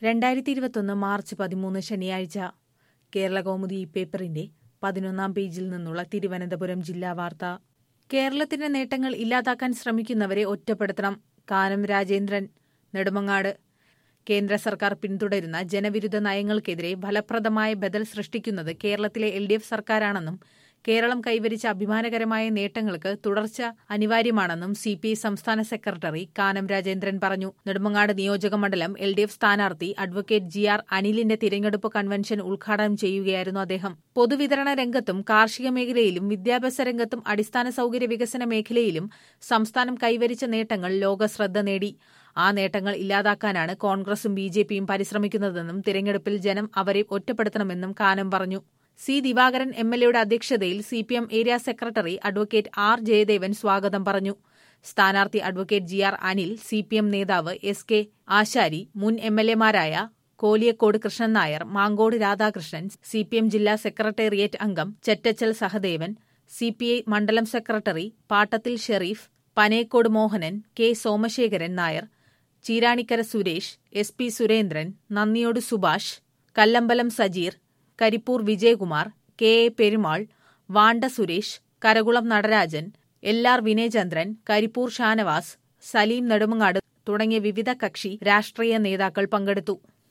രണ്ടായിരത്തി ഇരുപത്തൊന്ന് മാർച്ച് പതിമൂന്ന് ശനിയാഴ്ച കേരള കൗമുദി ഈ പേപ്പറിന്റെ പതിനൊന്നാം പേജിൽ നിന്നുള്ള തിരുവനന്തപുരം ജില്ലാ വാർത്ത കേരളത്തിന്റെ നേട്ടങ്ങൾ ഇല്ലാതാക്കാൻ ശ്രമിക്കുന്നവരെ ഒറ്റപ്പെടുത്തണം കാനം രാജേന്ദ്രൻ നെടുമങ്ങാട് കേന്ദ്ര സർക്കാർ പിന്തുടരുന്ന ജനവിരുദ്ധ നയങ്ങൾക്കെതിരെ ഫലപ്രദമായ ബദൽ സൃഷ്ടിക്കുന്നത് കേരളത്തിലെ എൽ ഡി എഫ് സർക്കാരാണെന്നും കേരളം കൈവരിച്ച അഭിമാനകരമായ നേട്ടങ്ങൾക്ക് തുടർച്ച അനിവാര്യമാണെന്നും സി പി ഐ സംസ്ഥാന സെക്രട്ടറി കാനം രാജേന്ദ്രൻ പറഞ്ഞു നെടുമങ്ങാട് നിയോജക മണ്ഡലം എൽ ഡി എഫ് സ്ഥാനാർത്ഥി അഡ്വക്കേറ്റ് ജി ആർ അനിലിന്റെ തിരഞ്ഞെടുപ്പ് കൺവെൻഷൻ ഉദ്ഘാടനം ചെയ്യുകയായിരുന്നു അദ്ദേഹം പൊതുവിതരണ രംഗത്തും കാർഷിക മേഖലയിലും വിദ്യാഭ്യാസ രംഗത്തും അടിസ്ഥാന സൌകര്യ വികസന മേഖലയിലും സംസ്ഥാനം കൈവരിച്ച നേട്ടങ്ങൾ ലോകശ്രദ്ധ നേടി ആ നേട്ടങ്ങൾ ഇല്ലാതാക്കാനാണ് കോൺഗ്രസും ബി ജെ പിയും പരിശ്രമിക്കുന്നതെന്നും തിരഞ്ഞെടുപ്പിൽ ജനം അവരെ ഒറ്റപ്പെടുത്തണമെന്നും കാനം പറഞ്ഞു സി ദിവാകരൻ എം എൽ എയുടെ അധ്യക്ഷതയിൽ C P M area secretary advocate R Jayadevan സ്വാഗതം പറഞ്ഞു സ്ഥാനാർത്ഥി advocate G R Anil C P M നേതാവ് എസ് കെ ആശാരി മുൻ എം എൽ എമാരായ Koliyakode Krishnan Nair Mancode Radhakrishnan C P M ജില്ലാ സെക്രട്ടേറിയറ്റ് അംഗം Chettachal Sahadevan C P I മണ്ഡലം secretary Pattathil Shereef Panekode Mohanan K Somasekharan Nair Cheeranikkara Suresh S P Surendran Nandiyode Subhash Kallambalam Sajeer Karipoor Vijayakumar K A Perumal Vanda Suresh Karakulam Natarajan L R Vinayachandran Karipoor Shanavas Saleem Nedumangad തുടങ്ങിയ വിവിധ കക്ഷി രാഷ്ട്രീയ നേതാക്കൾ പങ്കെടുത്തു